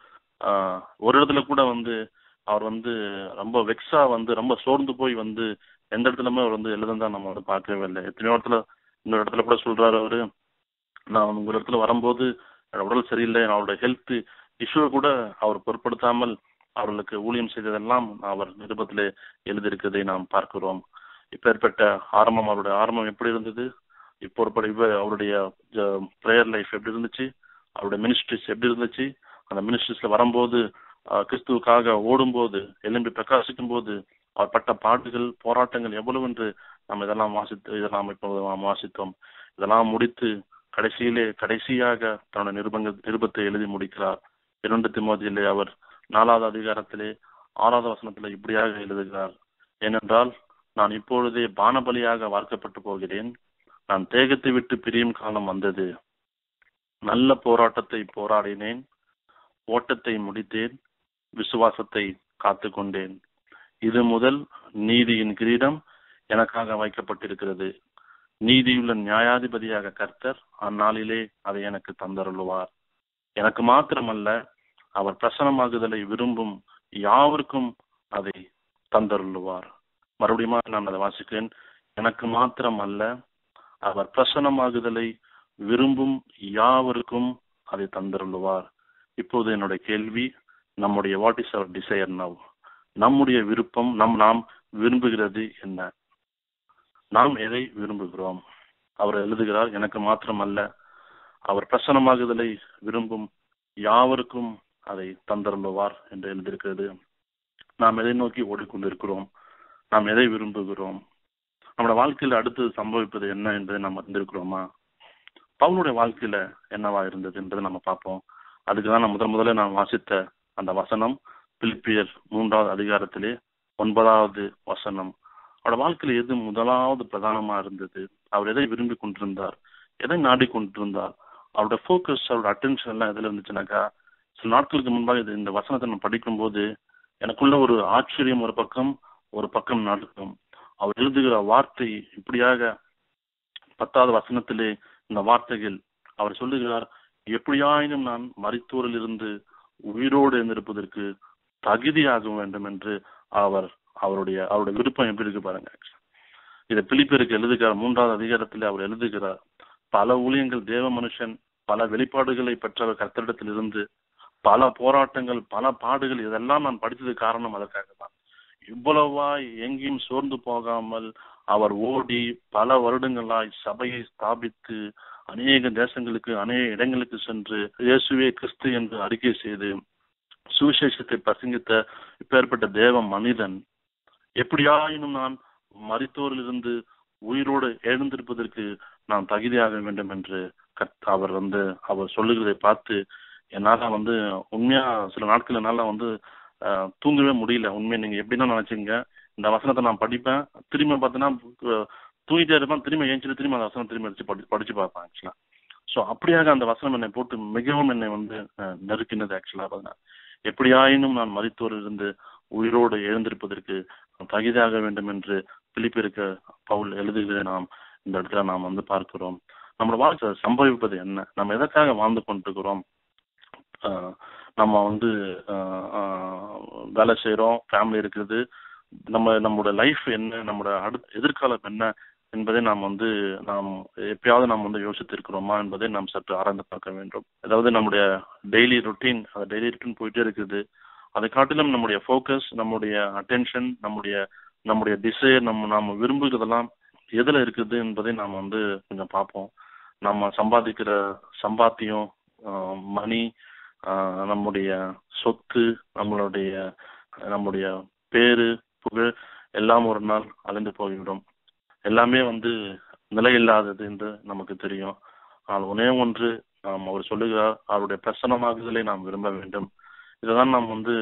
ஆஹ், ஒரு இடத்துல கூட வந்து அவர் வந்து ரொம்ப வெக்ஸா வந்து ரொம்ப சோர்ந்து போய் வந்து எந்த இடத்துலயுமே அவர் வந்து எழுதுனதா நம்ம வந்து பார்க்கவே இல்லை எத்தனையோ இடத்துல இன்னொரு இடத்துல கூட சொல்றாரு அவரு நான் உங்க இடத்துல வரும்போது என்னோட உடல் சரியில்லை அவரோட ஹெல்த் இஷ்யூ கூட அவர் பொருட்படுத்தாமல் அவர்களுக்கு ஊழியம் செய்ததெல்லாம் அவர் நிருபத்திலே எழுதியிருக்கிறதை நாம் பார்க்கிறோம் இப்பேற்பட்ட ஆரம்பம் அவருடைய ஆரம்பம் எப்படி இருந்தது இப்போ ஒரு இவ அவருடைய ப்ரேயர் லைஃப் எப்படி இருந்துச்சு அவருடைய மினிஸ்ட்ரிஸ் எப்படி இருந்துச்சு அந்த மினிஸ்ட்ரிஸ்ல வரும்போது ஆஹ், கிறிஸ்துவுக்காக ஓடும்போது எலும்பி பிரகாசிக்கும் போது அவர் பட்ட பாடுகள் போராட்டங்கள் எவ்வளவு என்று நாம் இதெல்லாம் வாசித்து இதெல்லாம் இப்போ நாம் வாசித்தோம் இதெல்லாம் முடித்து கடைசியிலே கடைசியாக தன்னுடைய நிருபங்க நிருபத்தை எழுதி முடிக்கிறார் இரண்டு திமோதியிலே அவர் நாலாவது அதிகாரத்திலே ஆறாவது வசனத்திலே இப்படியாக எழுதுகிறார் ஏனென்றால் நான் இப்பொழுதே பானபலியாக வார்க்கப்பட்டு போகிறேன் நான் தேகத்தை விட்டு பிரியும் காலம் வந்தது நல்ல போராட்டத்தை போராடினேன் ஓட்டத்தை முடித்தேன் விசுவாசத்தை காத்து கொண்டேன் இது முதல் நீதியின் கிரீடம் எனக்காக வைக்கப்பட்டிருக்கிறது நீதியுள்ள நியாயாதிபதியாக கர்த்தர் அந்நாளிலே அதை எனக்கு தந்தருளுவார் எனக்கு மாத்திரமல்ல அவர் பிரசனமாகுதலை விரும்பும் யாவருக்கும் அதை தந்தருளுவார் மறுபடியும் நான் அதை வாசிக்கிறேன் எனக்கு மாத்திரம் அல்ல அவர் பிரசனமாகுதலை விரும்பும் யாவருக்கும் அதை தந்தருளுவார் இப்போது என்னுடைய கேள்வி நம்முடைய what is our desire now நம்முடைய விருப்பம் நம் நாம் விரும்புகிறது என்ன நாம் எதை விரும்புகிறோம் அவர் எழுதுகிறார் எனக்கு மாத்திரம் அல்ல அவர் பிரசனமாகுதலை விரும்பும் யாவருக்கும் அதை தந்தருளுவார் என்று எழுதியிருக்கிறது நாம் எதை நோக்கி ஓடிக்கொண்டிருக்கிறோம் நாம் எதை விரும்புகிறோம் நம்மளோட வாழ்க்கையில அடுத்து சம்பவிப்பது என்ன என்பதை நாம் அறிந்திருக்கிறோமா பவுனுடைய வாழ்க்கையில என்னவா இருந்தது என்பதை நம்ம பார்ப்போம் அதுக்கு தான் நான் முதல் முதல்ல நான் வாசித்த அந்த வசனம் பிலிப்பியர் மூன்றாவது அதிகாரத்திலே ஒன்பதாவது வசனம் அவரோட வாழ்க்கையில எது முதலாவது பிரதானமா இருந்தது அவர் எதை விரும்பி கொண்டிருந்தார் எதை நாடி கொண்டிருந்தார் அவரோட ஃபோக்கஸ் அவரோட அட்டென்ஷன் எல்லாம் எதுல இருந்துச்சுனாக்கா சில நாட்களுக்கு முன்பாக இது இந்த வசனத்தை நான் படிக்கும்போது எனக்குள்ள ஒரு ஆச்சரியம் ஒரு பக்கம் ஒரு பக்கம் நடக்கும் அவர் எழுதுகிற வார்த்தை இப்படியாக பத்தாவது வசனத்திலே இந்த வார்த்தைகள் அவர் சொல்லுகிறார் எப்படியாயினும் நான் மரித்தோரில் இருந்து உயிரோடு இருந்திருப்பதற்கு தகுதியாக வேண்டும் என்று அவர் அவருடைய அவருடைய விருப்பம் எப்படி இருக்கு பாருங்க இதை பிலிப்பியருக்கு எழுதுகிறார் மூன்றாவது அதிகாரத்தில் அவர் எழுதுகிறார் பல ஊழியங்கள் தேவ மனுஷன் பல வெளிப்பாடுகளை பெற்றவர் கர்த்தரிடத்தில் இருந்து பல போராட்டங்கள் பல பாடுகள் இதெல்லாம் நான் படித்தது காரணம் அதற்காக தான் இவ்வளவாய் எங்கேயும் சோர்ந்து போகாமல் அவர் ஓடி பல வருடங்களாய் சபையை ஸ்தாபித்து அநேக தேசங்களுக்கு அநேக இடங்களுக்கு சென்று இயேசுவே கிறிஸ்து என்று அறிக்கை செய்து சுவிசேஷத்தை பிரசங்கித்த இப்பேற்பட்ட தேவ மனிதன் எப்படியாயினும் நான் மரித்தோரிலிருந்து உயிரோடு எழுந்திருப்பதற்கு நான் தகுதியாக வேண்டும் என்று கத் அவர் வந்து அவர் சொல்லுகிறதை பார்த்து என்னால வந்து உண்மையா சில நாட்கள் என்னால வந்து ஆஹ், தூங்கவே முடியல உண்மையை நீங்க எப்படின்னா நினைச்சீங்க இந்த வசனத்தை நான் படிப்பேன் திரும்ப பார்த்தீங்கன்னா அஹ், தூங்கிட்டே இருப்பேன் திரும்ப ஏஞ்சிட்டு திரும்ப அந்த வசனம் திரும்ப அடிச்சு படி படிச்சு பார்ப்பேன் ஆக்சுவலா ஸோ அப்படியாக அந்த வசனம் என்னை போட்டு மிகவும் என்னை வந்து அஹ், நெருக்கினது ஆக்சுவலா பார்த்தீங்கன்னா எப்படியாயினும் நான் மரித்தோரிலிருந்து உயிரோடு எழுந்திருப்பதற்கு நான் தகுதியாக வேண்டும் என்று பிலிப்பிருக்க பவுல் எழுதுகிறதை நாம் இந்த இடத்துல நாம் வந்து பார்க்கிறோம் நம்மளோட வாழ்க்கை சம்பவிப்பது என்ன நம்ம எதற்காக வாழ்ந்து கொண்டிருக்கிறோம் ஆஹ் நம்ம வந்து ஆஹ் ஆஹ் வேலை செய்றோம் ஃபேமிலி இருக்குது நம்ம நம்மளோட லைஃப் என்ன நம்மளோட அடுத்த எதிர்காலம் என்ன என்பதை நாம் வந்து நாம் எப்பயாவது நாம் வந்து யோசித்திருக்கிறோமா என்பதை நாம் சற்று ஆராய்ந்து பார்க்க வேண்டும் அதாவது நம்முடைய டெய்லி ரொட்டீன் அந்த டெய்லி ரொட்டீன் போயிட்டே இருக்குது அதை காட்டிலும் நம்முடைய ஃபோக்கஸ் நம்முடைய அட்டென்ஷன் நம்முடைய நம்முடைய டிசைர் நம்ம நாம விரும்புகிறதெல்லாம் எதுல இருக்குது என்பதை நாம் வந்து கொஞ்சம் பார்ப்போம் நம்ம சம்பாதிக்கிற சம்பாத்தியம் மணி நம்முடைய சொத்து நம்மளுடைய நம்முடைய பேரு புகழ் எல்லாம் ஒரு நாள் அழிந்து போய்விடும் எல்லாமே வந்து நிலையில்லாதது என்று நமக்கு தெரியும் ஆனால் ஒரே ஒன்று நாம் அவர் சொல்லுகிறார் அவருடைய பிரசனமாகுதலை நாம் விரும்ப வேண்டும் இதுதான் நாம் வந்து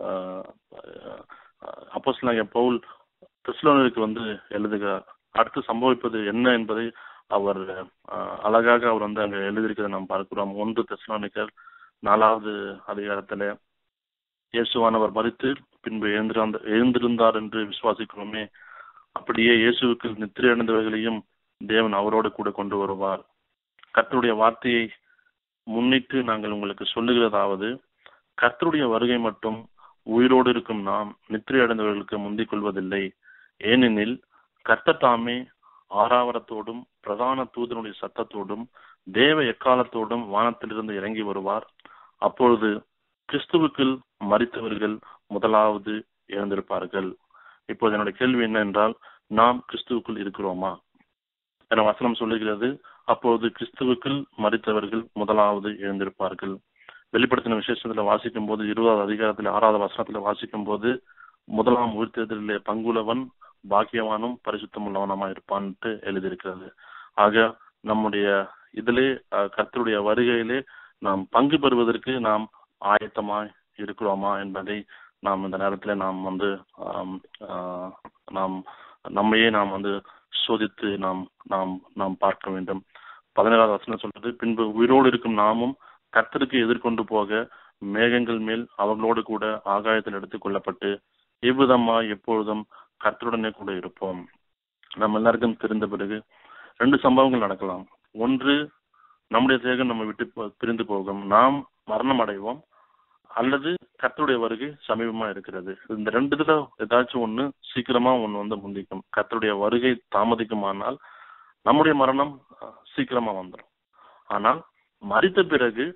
அப்போஸ் பவுல் கிறிஸ்லோனருக்கு வந்து எழுதுகிறார் அடுத்து சம்பவிப்பது என்ன என்பதை அவர் அஹ், அழகாக அவர் வந்து அங்க எழுதியிருக்கிறதை நாம் பார்க்கிறோம் ஒன்று தெஸ்லோனிக்கர் நாலாவது அதிகாரத்துல இயேசுவானவர் மறித்து பின்பு எழுந்திருந்த எழுந்திருந்தார் என்று விசுவாசிக்கிறோமே அப்படியே இயேசுவுக்கு நித்திரை அடைந்தவர்களையும் தேவன் அவரோடு கூட கொண்டு வருவார் கர்த்தருடைய வார்த்தையை முன்னிட்டு நாங்கள் உங்களுக்கு சொல்லுகிறதாவது கர்த்தருடைய வருகை மட்டும் உயிரோடு இருக்கும் நாம் நித்திரை அடைந்தவர்களுக்கு முந்திக் கொள்வதில்லை ஏனெனில் கர்த்தர் தாமே ஆறாவரத்தோடும் பிரதான தூதனுடைய சத்தத்தோடும் தேவ எக்காலத்தோடும் வானத்திலிருந்து இறங்கி வருவார் அப்பொழுது கிறிஸ்துவுக்குள் மறித்தவர்கள் முதலாவது இழந்திருப்பார்கள் இப்போது என்னுடைய கேள்வி என்ன என்றால் நாம் கிறிஸ்துவுக்குள் இருக்கிறோமா என வசனம் சொல்லுகிறது அப்பொழுது கிறிஸ்துவுக்குள் மறித்தவர்கள் முதலாவது எழுந்திருப்பார்கள் வெளிப்படுத்தின விசேஷத்துல வாசிக்கும் போது இருபதாவது அதிகாரத்துல ஆறாவது வசனத்துல வாசிக்கும் போது முதலாம் உயிர்த்தெழுதலிலே பங்குள்ளவன் பாக்கியவானும் பரிசுத்தம் உள்ளவனமா இருப்பான்ட்டு எழுதியிருக்கிறது ஆக நம்முடைய இதிலே அஹ், கர்த்தருடைய வருகையிலே நாம் பங்கு பெறுவதற்கு நாம் ஆயத்தமாய் இருக்கிறோமா என்பதை நாம் இந்த நேரத்தில் நாம் வந்து ஆம், ஆஹ், நாம் நம்மையே நாம் வந்து சோதித்து நாம் நாம் நாம் பார்க்க வேண்டும் பதினேழாவது வசனம் சொல்றது பின்பு உயிரோடு இருக்கும் நாமும் கர்த்தருக்கு எதிர்கொண்டு போக மேகங்கள் மேல் அவர்களோடு கூட ஆகாயத்தில் எடுத்துக் கொள்ளப்பட்டு இவ்விதமா எப்பொழுதும் கர்த்தருடனே கூட இருப்போம் நம்ம எல்லாருக்கும் தெரிந்த பிறகு ரெண்டு சம்பவங்கள் நடக்கலாம் ஒன்று நம்முடைய தேகம் நம்ம விட்டு போ- பிரிந்து போகும் நாம் மரணம் அடைவோம் அல்லது கர்த்தருடைய வருகை சமீபமா இருக்கிறது இந்த ரெண்டு இதுல ஏதாச்சும் ஒண்ணு சீக்கிரமா ஒண்ணு வந்து முந்திக்கும் கர்த்தருடைய வருகை தாமதிக்குமானால் நம்முடைய மரணம் அஹ், சீக்கிரமா வந்துடும் ஆனால் மறித்த பிறகு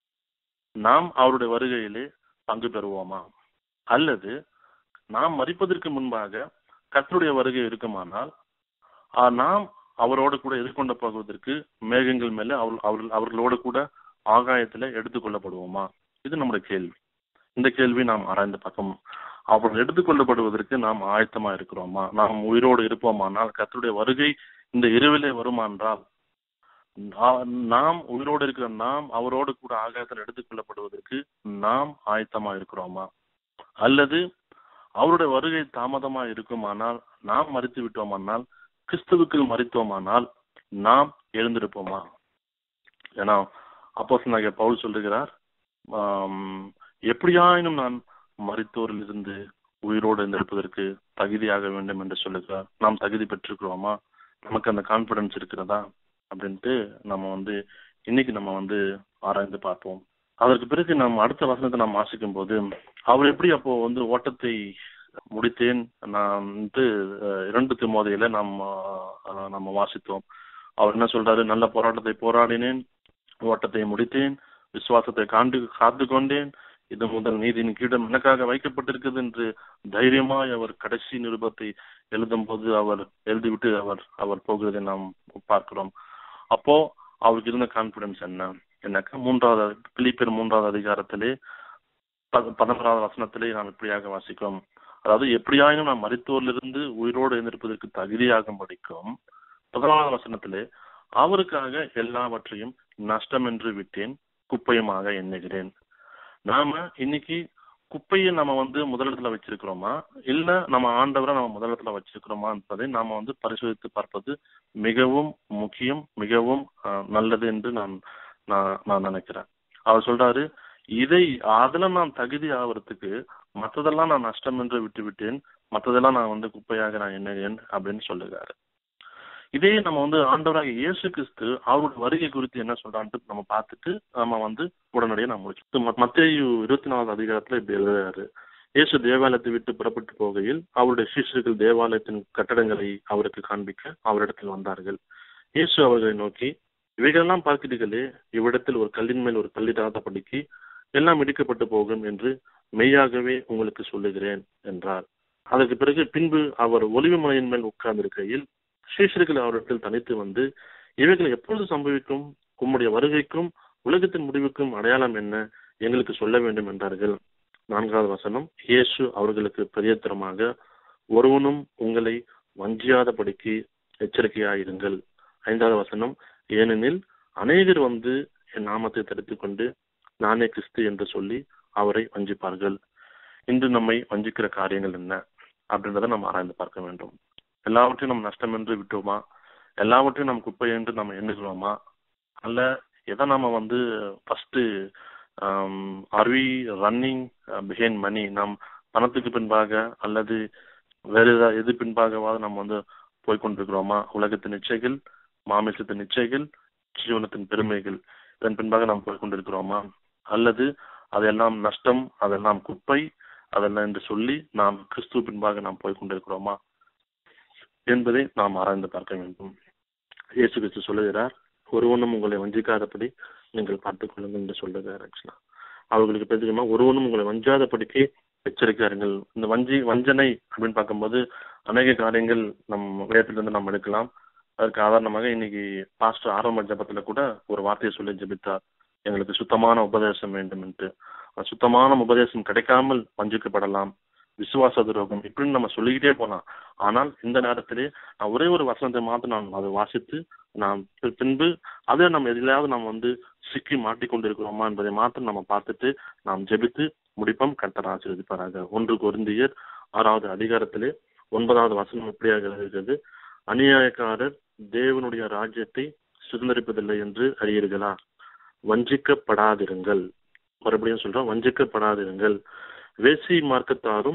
நாம் அவருடைய வருகையிலே பங்கு பெறுவோமா அல்லது நாம் மறிப்பதற்கு முன்பாக கர்த்தருடைய வருகை இருக்குமானால் ஆஹ், நாம் அவரோடு கூட எதிர்கொண்டு போவதற்கு மேகங்கள் மேல அவர் அவர்கள் அவர்களோடு கூட ஆகாயத்துல எடுத்துக்கொள்ளப்படுவோமா இது நம்முடைய கேள்வி இந்த கேள்வி நாம் ஆராய்ந்து பார்க்கணும் அவர்கள் எடுத்துக்கொள்ளப்படுவதற்கு நாம் ஆயத்தமா இருக்கிறோமா நாம் உயிரோடு இருப்போமானால் கர்த்தருடைய வருகை இந்த இரவிலே வருமானால் நா- நாம் உயிரோடு இருக்கிற நாம் அவரோடு கூட ஆகாயத்தில் எடுத்துக்கொள்ளப்படுவதற்கு நாம் ஆயத்தமா இருக்கிறோமா அல்லது அவருடைய வருகை தாமதமா இருக்குமானால் நாம் மறித்து விட்டோமானால் கிறிஸ்துவுக்குள் மறித்தோமானால் நாம் எழுந்திருப்போமா ஏன்னா அப்போஸ் பவுல் சொல்லுகிறார் ஆம், எப்படியாயினும் நான் மறித்தோரில் இருந்து உயிரோடு இருந்திருப்பதற்கு தகுதியாக வேண்டும் என்று சொல்லுகிறார் நாம் தகுதி பெற்றிருக்கிறோமா நமக்கு அந்த கான்பிடன்ஸ் இருக்கிறதா அப்படின்ட்டு நம்ம வந்து இன்னைக்கு நம்ம வந்து ஆராய்ந்து பார்ப்போம் அதற்கு பிறகு நாம் அடுத்த வசனத்தை நாம் வாசிக்கும் போது அவர் எப்படி அப்போ வந்து ஓட்டத்தை முடித்தேன் நான் வந்து அஹ், இரண்டு திமோதையில நாம் அஹ், நம்ம வாசித்தோம் அவர் என்ன சொல்றாரு நல்ல போராட்டத்தை போராடினேன் ஓட்டத்தை முடித்தேன் விசுவாசத்தை காண்டு காத்து கொண்டேன் இது முதல் நீதியின் கீடம் எனக்காக வைக்கப்பட்டிருக்கிறது என்று தைரியமாய் அவர் கடைசி நிருபத்தை எழுதும் போது அவர் எழுதிவிட்டு அவர் அவர் போகிறதை நாம் பார்க்கிறோம் அப்போ அவருக்கு இருந்த கான்பிடன்ஸ் என்ன என்னக்கா மூன்றாவது பிலிப்பியர் மூன்றாவது அதிகாரத்திலே பத- பதினோராவது வசனத்திலே நாம் இப்படியாக வாசிக்கிறோம் அதாவது எப்படியாயினும் நாம் மரித்தோரிலிருந்து உயிரோடு எழுந்திருப்பதற்கு தகுதியாகும் படிக்கும் பதினோராவது வசனத்திலே அவருக்காக எல்லாவற்றையும் நஷ்டம் என்று விட்டேன் குப்பையுமாக எண்ணுகிறேன் நாம இன்னைக்கு குப்பையை நம்ம வந்து முதலிடத்துல வச்சிருக்கிறோமா இல்ல நம்ம ஆண்டவரை நம்ம முதலிடத்துல வச்சிருக்கிறோமா என்பதை நாம வந்து பரிசோதித்து பார்ப்பது மிகவும் முக்கியம் மிகவும் ஆஹ், நல்லது என்று நான் நான் நான் நினைக்கிறேன் அவர் சொல்றாரு இதை அதுல நான் தகுதி ஆவறதுக்கு மத்ததெல்லாம் நான் நஷ்டம் என்று விட்டு விட்டேன் மத்ததெல்லாம் நான் வந்து குப்பையாக நான் எண்ணுகிறேன் அப்படின்னு சொல்லுகிறாரு இதே நம்ம வந்து ஆண்டவராக இயேசு கிறிஸ்து அவருடைய வருகை குறித்து என்ன சொல்றான்ட்டு நம்ம பார்த்துட்டு நம்ம வந்து உடனடியாக நான் முடிச்சு மத்தேயு இருபத்தி நாலாவது அதிகாரத்துல இப்படி எழுதுறாரு இயேசு தேவாலயத்தை விட்டு புறப்பட்டு போகையில் அவருடைய சீஷர்கள் தேவாலயத்தின் கட்டடங்களை அவருக்கு காண்பிக்க அவரிடத்தில் வந்தார்கள் இயேசு அவர்களை நோக்கி இவைகளெல்லாம் பார்க்கிறீர்களே இவ்விடத்தில் ஒரு கல்லின் மேல் ஒரு கல்லிடாத படிக்கு எல்லாம் இடிக்கப்பட்டு போகும் என்று மெய்யாகவே உங்களுக்கு சொல்லுகிறேன் என்றார் அதற்கு பிறகு பின்பு அவர் ஒளிவு மலையின் மேல் உட்கார்ந்திருக்கையில் சீஷர்கள் அவரிடத்தில் தனித்து வந்து இவைகள் எப்பொழுது சம்பவிக்கும் உம்முடைய வருகைக்கும் உலகத்தின் முடிவுக்கும் அடையாளம் என்ன எங்களுக்கு சொல்ல வேண்டும் என்றார்கள் நான்காவது வசனம் இயேசு அவர்களுக்கு பெரியத்தரமாக ஒருவனும் உங்களை வஞ்சியாதபடிக்கு எச்சரிக்கையாயிருங்கள் ஐந்தாவது வசனம் ஏனெனில் அநேகர் வந்து என் நாமத்தை தடுத்துக் கொண்டு நானே கிறிஸ்து என்று சொல்லி அவரை வஞ்சிப்பார்கள் இன்று நம்மை வஞ்சிக்கிற காரியங்கள் என்ன அப்படின்றத நம்ம ஆராய்ந்து பார்க்க வேண்டும் எல்லாவற்றையும் நம்ம நஷ்டம் என்று விட்டோமா எல்லாவற்றையும் நம்ம குப்பை என்று நம்ம எண்ணுகிறோமா அல்ல எதை நாம வந்து first are we running behind money நாம் பணத்துக்கு பின்பாக அல்லது வேற ஏதாவது எது பின்பாகவாவது நம்ம வந்து போய்கொண்டிருக்கிறோமா உலகத்தின் இச்சைகள் மாமிசத்தின் இச்சைகள் ஜீவனத்தின் பெருமைகள் இதன் பின்பாக நாம் போய்கொண்டிருக்கிறோமா அல்லது அதெல்லாம் நஷ்டம் அதெல்லாம் குப்பை அதெல்லாம் என்று சொல்லி நாம் கிறிஸ்துவ பின்பாக நாம் போய் கொண்டிருக்கிறோமா என்பதை நாம் ஆராய்ந்து பார்க்க வேண்டும் இயேசு கிறிஸ்து சொல்லுகிறார் ஒருவனும் உங்களை வஞ்சிக்காதபடி நீங்கள் பார்த்துக் கொள்ளுங்கள் என்று சொல்லுகிறார் ஆக்சுவலா அவர்களுக்கு எப்படி தெரியுமா ஒருவனும் உங்களை வஞ்சாதபடிக்கு எச்சரிக்காருங்கள் இந்த வஞ்சி வஞ்சனை அப்படின்னு பார்க்கும்போது அநேக காரியங்கள் நம் வேதத்திலிருந்து நாம் எடுக்கலாம் அதற்கு ஆதாரணமாக இன்னைக்கு பாஸ்டர் ஆரம்ப ஜபத்துல கூட ஒரு வார்த்தையை சொல்லி ஜெபித்தார் எங்களுக்கு சுத்தமான உபதேசம் வேண்டும் என்று அந்த சுத்தமான உபதேசம் கிடைக்காமல் வஞ்சிக்கப்படலாம் விசுவாச துரோகம் இப்படின்னு நம்ம சொல்லிக்கிட்டே போலாம் ஆனால் இந்த நேரத்திலே நான் ஒரே ஒரு வசனத்தை மாத்திரம் நான் அதை வாசித்து நாம் பி- பின்பு அதை நம்ம எதிலாவது நாம் வந்து சிக்கி மாட்டிக்கொண்டிருக்கிறோமா என்பதை மாத்திரம் நம்ம பார்த்துட்டு நாம் ஜெபித்து முடிப்போம் கர்த்தர் ஆசீர்வதிப்பாராக ஒன்று கொரிந்தியர் ஆறாவது அதிகாரத்திலே ஒன்பதாவது வசனம் எப்படியாக இருக்கிறது அநியாயக்காரர் தேவனுடைய ராஜ்யத்தை சுதந்திரிப்பதில்லை என்று அறியீர்களா வஞ்சிக்கப்படாதிருங்கள் மறுபடியும் சொல்றோம் வஞ்சிக்கப்படாதிருங்கள் வேசி மார்க்கத்தாரும்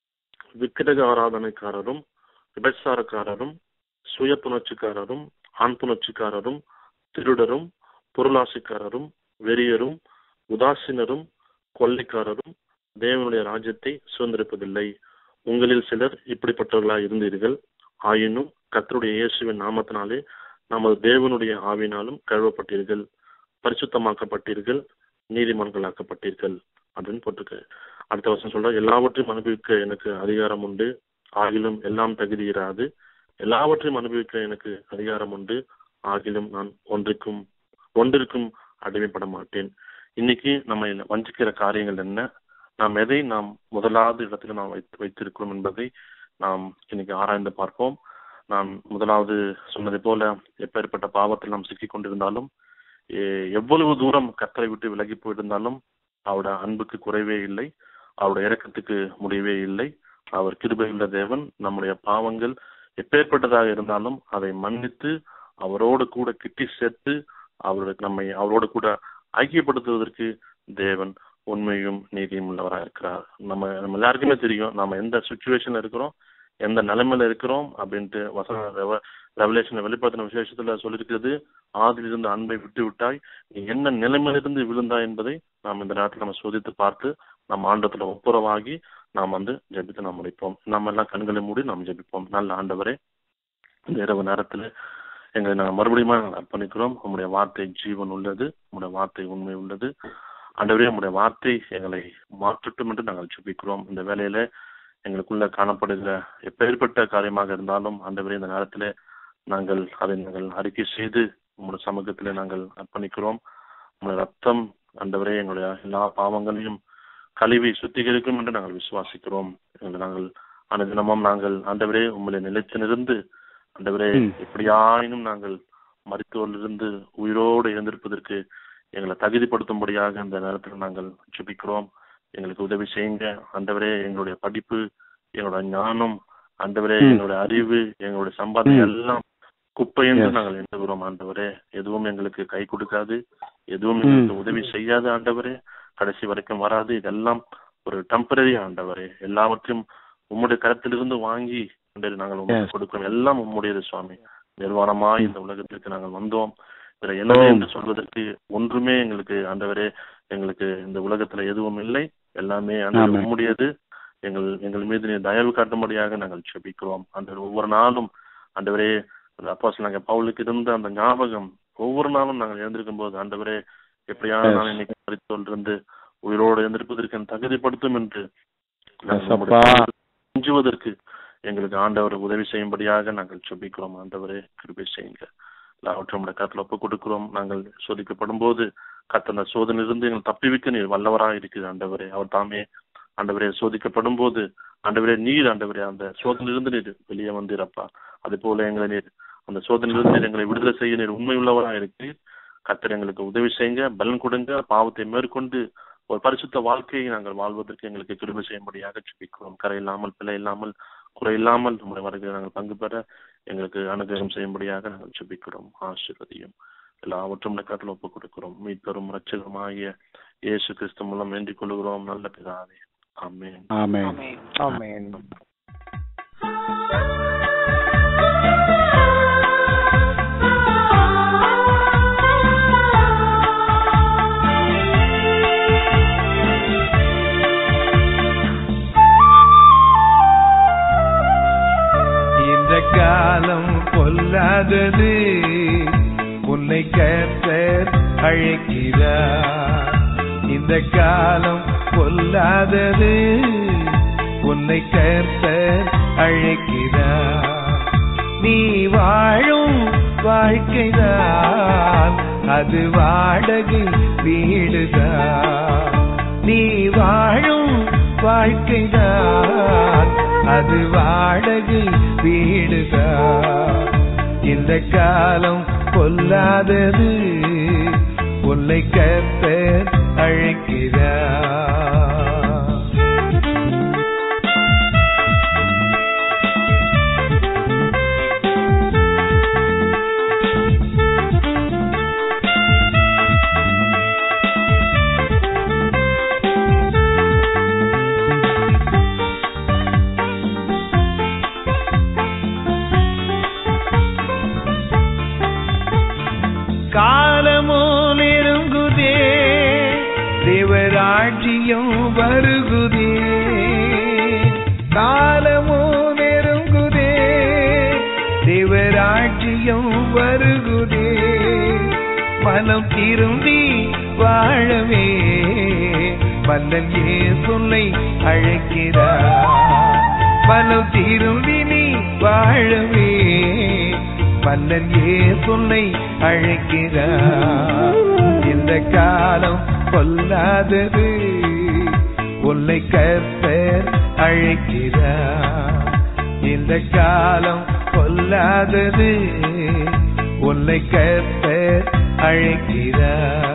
விக்கிரக ஆராதனைக்காரரும் விபச்சாரக்காரரும் சுய புணர்ச்சிக்காரரும் ஆண் புணர்ச்சிக்காரரும் திருடரும் பொருளாசிக்காரரும் வெறியரும் உதாசீனரும் கொள்ளைக்காரரும் தேவனுடைய ராஜ்யத்தை சுதந்திரிப்பதில்லை உங்களில் சிலர் இப்படிப்பட்டவர்களாய் இருந்தீர்கள் ஆயினும் கர்த்தருடைய இயேசுவின் நாமத்தினாலே நமது தேவனுடைய ஆவினாலும் கழுவப்பட்டீர்கள் பரிசுத்தமாக்கப்பட்டீர்கள் நீதிமான்களாக்கப்பட்டீர்கள் அப்படின்னு போட்டிருக்கு அடுத்த வருஷம் சொல்ற எல்லாவற்றையும் அனுபவிக்க எனக்கு அதிகாரம் உண்டு ஆகிலும் எல்லாம் தகுதியிராது எல்லாவற்றையும் அனுபவிக்க எனக்கு அதிகாரம் உண்டு ஆகிலும் நான் ஒன்றுக்கும் ஒன்றிற்கும் அடிமைப்பட மாட்டேன் இன்னைக்கு நம்ம வஞ்சிக்கிற காரியங்கள் என்ன நாம் எதை நாம் முதலாவது இடத்துல நாம் வைத்து வைத்திருக்கிறோம் என்பதை நாம் இன்னைக்கு ஆராய்ந்து பார்ப்போம் நான் முதலாவது சொன்னதை போல எப்பேற்பட்ட பாவத்தில் நாம் சிக்கிக் கொண்டிருந்தாலும் எ- எவ்வளவு தூரம் கத்தரை விட்டு விலகி போயிருந்தாலும் அவருடைய அன்புக்கு குறைவே இல்லை அவருடைய இரக்கத்துக்கு முடிவே இல்லை அவர் கிருபையுள்ள தேவன் நம்முடைய பாவங்கள் எப்பேற்பட்டதாக இருந்தாலும் அதை மன்னித்து அவரோடு கூட கிட்டி சேர்த்து அவருக்கு நம்மை அவரோடு கூட ஐக்கியப்படுத்துவதற்கு தேவன் உண்மையும் நீதியும் உள்ளவராக இருக்கிறார் நம்ம நம்ம எல்லாருக்குமே தெரியும் நம்ம எந்த சுச்சுவேஷன்ல இருக்கிறோம் எந்த நிலைமையில இருக்கிறோம் அப்படின்ட்டு வசன ரெவ- ரெவலேஷன் வெளிப்படுத்தின விசேஷத்துல சொல்லியிருக்கிறது ஆதிலிருந்து அன்பை விட்டு விட்டாய் நீ என்ன நிலைமையிலிருந்து விழுந்தாய் என்பதை நாம் இந்த நேரத்தில் நம்ம சோதித்து பார்த்து நம்ம ஆண்டத்துல ஒப்புரவாகி நாம் வந்து ஜெபித்து நாம் முடிப்போம் நம்ம எல்லாம் கண்களை மூடி நாம் ஜெபிப்போம் நல்ல ஆண்டவரே இந்த இரவு நேரத்துல எங்களை நாங்கள் மறுபடியும் நாங்கள் அர்ப்பணிக்கிறோம் உங்களுடைய வார்த்தை ஜீவன் உள்ளது உங்களுடைய வார்த்தை உண்மை உள்ளது ஆண்டவரே உங்களுடைய வார்த்தை எங்களை மாற்றட்டும் என்று நாங்கள் ஜெபிக்கிறோம் இந்த வேலையில எங்களுக்குள்ள காணப்படுகிற எப்பேற்பட்ட காரியமாக இருந்தாலும் ஆண்டவரே இந்த நேரத்துல நாங்கள் அதை நாங்கள் அறிக்கை செய்து உங்களுடைய சமூகத்திலே நாங்கள் அர்ப்பணிக்கிறோம் உங்களுடைய ரத்தம் ஆண்டவரே எங்களுடைய எல்லா பாவங்களையும் கழுவி சுத்திகரிக்கும் என்று நாங்கள் விசுவாசிக்கிறோம் எங்களை நாங்கள் அனுதினமும் நாங்கள் ஆண்டவரே உங்களை நிலைத்து நிருந்து ஆண்டவரே ம். எப்படியாயினும் நாங்கள் மருத்துவரிலிருந்து உயிரோடு எழுந்திருப்பதற்கு எங்களை தகுதிப்படுத்தும்படியாக இந்த நேரத்தில் நாங்கள் ஜெபிக்கிறோம் எங்களுக்கு உதவி செய்யுங்க ஆண்டவரே எங்களுடைய படிப்பு எங்களுடைய ஞானம் ஆண்டவரே ம். எங்களுடைய அறிவு எங்களுடைய சம்பாத்தியம் ம். எல்லாம் குப்பை என்று Yes. நாங்கள் எண்ணுகிறோம் ஆண்டவரே எதுவும் எங்களுக்கு கை கொடுக்காது எதுவும் ம். எங்களுக்கு உதவி செய்யாது ஆண்டவரே கடைசி வரைக்கும் வராது இதெல்லாம் ஒரு டெம்பரரி ஆண்டவரே எல்லாவற்றையும் உம்முடைய கரத்திலிருந்து வாங்கி ஆண்டவரே, நாங்கள் உங்களுக்கு Yes. கொடுக்கிறோம் எல்லாம் உம்முடையது சுவாமி நிர்வாணமாய் இந்த உலகத்திற்கு நாங்கள் வந்தோம் இதுல என்ன ஆம். என்று சொல்வதற்கு ஒன்றுமே எங்களுக்கு ஆண்டவரே எங்களுக்கு இந்த உலகத்துல எதுவும் இல்லை எல்லாமே ஆண்டவரே ஆமென். உம்முடையது எங்கள் எங்கள் மீது நீர் தயவு காட்டும்படியாக நாங்கள் செபிக்கிறோம் அந்த ஒவ்வொரு நாளும் ஆண்டவரே அப்போ நாங்க பவுலுக்கு இருந்த அந்த ஞாபகம் ஒவ்வொரு நாளும் நாங்கள் எழுந்திருக்கும் போது ஆண்டவரே எப்படியான Yes. நான் இன்னைக்கு மரித்தோல் இருந்து உயிரோடு எழுந்திருப்பதற்கு என்னை தகுதிப்படுத்தும் என்று நாங்கள் Yes, உம்முடைய அப்பா. சமூகத்தில் மிஞ்சுவதற்கு எங்களுக்கு ஆண்டவர் உதவி செய்யும்படியாக நாங்கள் செபிக்கிறோம் ஆண்டவரே கிருபை செய்யுங்க எல்லாவற்றும் உடைய கருத்துல ஒப்பு கொடுக்கிறோம் நாங்கள் சோதிக்கப்படும் போது கத்தன சோதனையிலிருந்து எங்கள் தப்பிவிக்க நீர் வல்லவராக இருக்குது ஆண்டவரே அவர் தாமே ஆண்டவரே சோதிக்கப்படும் போது ஆண்டவரே நீர் ஆண்டவரே அந்த சோதனையிலிருந்து நீர் வெளியே வந்தீரப்பா அது போல எங்களை நீர் அந்த சோதனையிலிருந்து நீர் எங்களை விடுதலை செய்ய நீர் உண்மை உள்ளவராக இருக்கிறீர் கத்தர் எங்களுக்கு உதவி செய்யுங்க பலன் கொடுங்க பாவத்தை மேற்கொண்டு ஒரு பரிசுத்த வாழ்க்கையை நாங்கள் வாழ்வதற்கு எங்களுக்கு கிருபை செய்யும்படியாக ஜெபிக்கிறோம் கரை இல்லாமல் பிழை இல்லாமல் குறை இல்லாமல் நம்முடைய வருகை நாங்கள் பங்கு பெற எங்களுக்கு அனுகிரகம் செய்யும்படியாக நாங்கள் ஜெபிக்கிறோம் ஆசீர்வதியும் எல்லாவற்றும் கருத்தில் ஒப்புக் கொடுக்கிறோம் மீட்பெரும் ரட்சகமாகிய இயேசு கிறிஸ்து மூலம் வேண்டிக் கொள்கிறோம் நல்ல பிதாவே ஆமென் ஆமென் ஆமென் ஆமென் கர்த்தர் அழைக்கிறார் இந்த காலம் பொல்லாதது உன்னை கர்த்தர் அழைக்கிறார் நீ வாழும் வாழ்க்கைதான் அது வாடகை வீடுதான் நீ வாழும் வாழ்க்கைதான் அது வாடகை வீடுதான் இந்த காலம் பொல்லாதது உன்னை கர்த்தர் அழைக்கிறார் காலமோ நெருங்குதே தேவராட்சியம் வருகுதே காலமோ நெருங்குதே தேவராட்சியம் வருகுதே மனம் திரும்பி வாழவே மன்னன் சொல்லை அழைக்கிறார் மனம் திரும்பி நீ வாழவே மன்னன் சொல்லை அழைக்கிறார் இந்த காலம் கொல்லாதது உன்னை கர்த்தர் அழைக்கிறார் இந்த காலம் கொல்லாதது உன்னை கர்த்தர் அழைக்கிறார்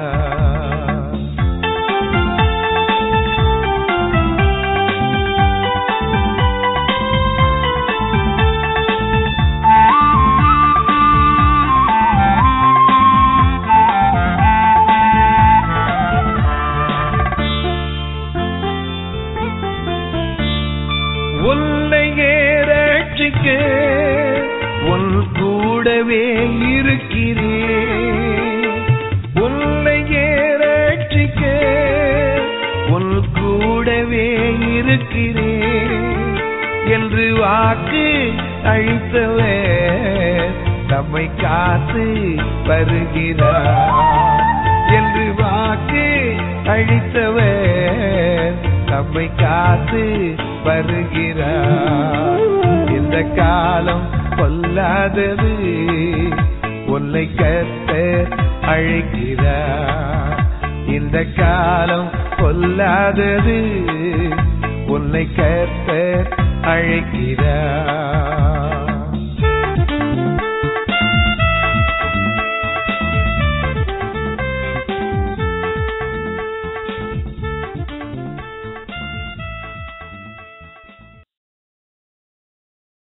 உன்னையே ரட்சிக்க உன் கூடவே இருக்கிறேன் உன்னையே ரட்சிக்க உன் கூடவே இருக்கிறேன் என்று வாக்கு அழித்தவர் நம்மை காத்து வருகிறார் என்று வாக்கு அழித்தவர் நம்மை காத்து வருகிறார் இந்த காலம் கொல்லாதது உன்னை கர்த்தர் அழைக்கிறார் இந்த காலம் கொல்லாதது உன்னை கர்த்தர் அழைக்கிறார்